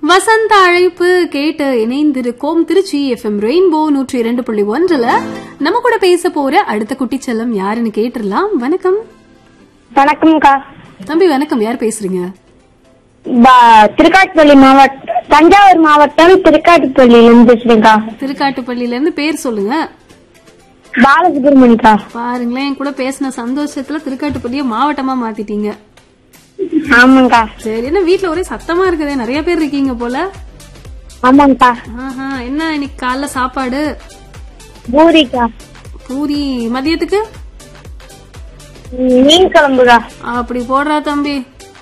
வசந்த அழைப்பு கேட்டு இணைந்திருக்கோம் திருச்சி எஃப்எம் ரெயின்போ நூற்றி இரண்டு புள்ளி ஒன்றுல நம்ம கூட பேச போற அடுத்த குட்டி செல்லம் யாருன்னு கேட்டுடலாம் வணக்கம் வணக்கம்க்கா தம்பி வணக்கம் யார் பேசுறீங்க ப- திருக்காட்டுப்பள்ளி மாவட்டம் தஞ்சாவூர் மாவட்டம் திருக்காட்டுப்பள்ளியிலிருந்து பேசுறேன்க்கா திருக்காட்டுப்பள்ளியில இருந்து பேர் சொல்லுங்க பாலசுப்ரமணிக்கா பாருங்களேன் என் கூட பேசின சந்தோஷத்துல திருக்காட்டுப்பள்ளிய மாவட்டமா மாத்திட்டீங்க ஆமாங்கக்கா சரி என்ன வீட்ல ஒரே சத்தமா இருக்குதே நிறைய பேர் இருக்கீங்க போல ஆமாங்கக்கா ஆஹா என்ன இன்னைக்கு காலைல சாப்பாடு பூரிக்கா பூரி மதியத்துக்கு ம், மீன் குழம்புக்கா அப்படி போடுறா தம்பி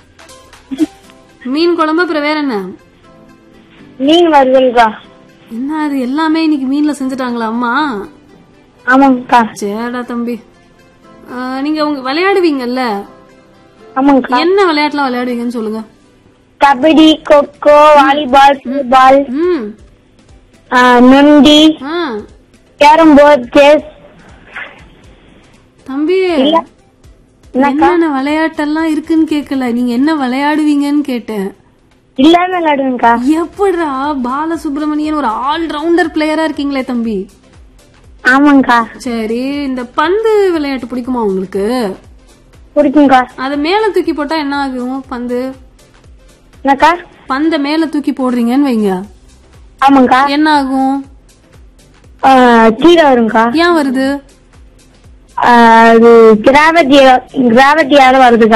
மீன் குழம்பு அப்புறம் வேற என்ன மீன் வறுவல்க்கா என்ன அது எல்லாமே இன்னைக்கு மீன்ல செஞ்சுட்டாங்களா அம்மா ஆமாங்கக்கா சரிடா தம்பி ஆ, நீங்க உங்க விளையாடுவீங்கல்ல ஆமாங்கக்கா என்ன விளையாட்டுலாம் விளையாடுவீங்கன்னு சொல்லுங்க கபடி கொக்கோ வாலிபால் ஃபுட்பால் ம் ஆ, நொண்டி ஆ கேரம் போர்டு செஸ் தம்பி என்னக்கா என்னென்ன விளையாட்டெல்லாம் இருக்குன்னு கேட்கல நீங்க என்ன விளையாடுவீங்கன்னு கேட்டேன் இல்லாம விளையாடுவேங்கக்கா எப்படிடா பாலசுப்ரமணியன் ஒரு ஆல் ரவுண்டர் பிளேயரா இருக்கீங்களே தம்பி ஆமாங்கக்கா சரி இந்த பந்து விளையாட்டு பிடிக்குமா உங்களுக்கு பிடிக்குங்கக்கா அத மேல தூக்கி போட்டா என்ன ஆகும் பந்து என்னக்கா பந்த மேல தூக்கி போடுறீங்கன்னு வைங்க ஆமாங்கக்கா என்ன ஆகும் ஆ, கீழே வருங்கக்கா ஏன் வருது ஆ, அது கிராவிட்டி கிராவிட்டியால வருதுக்கா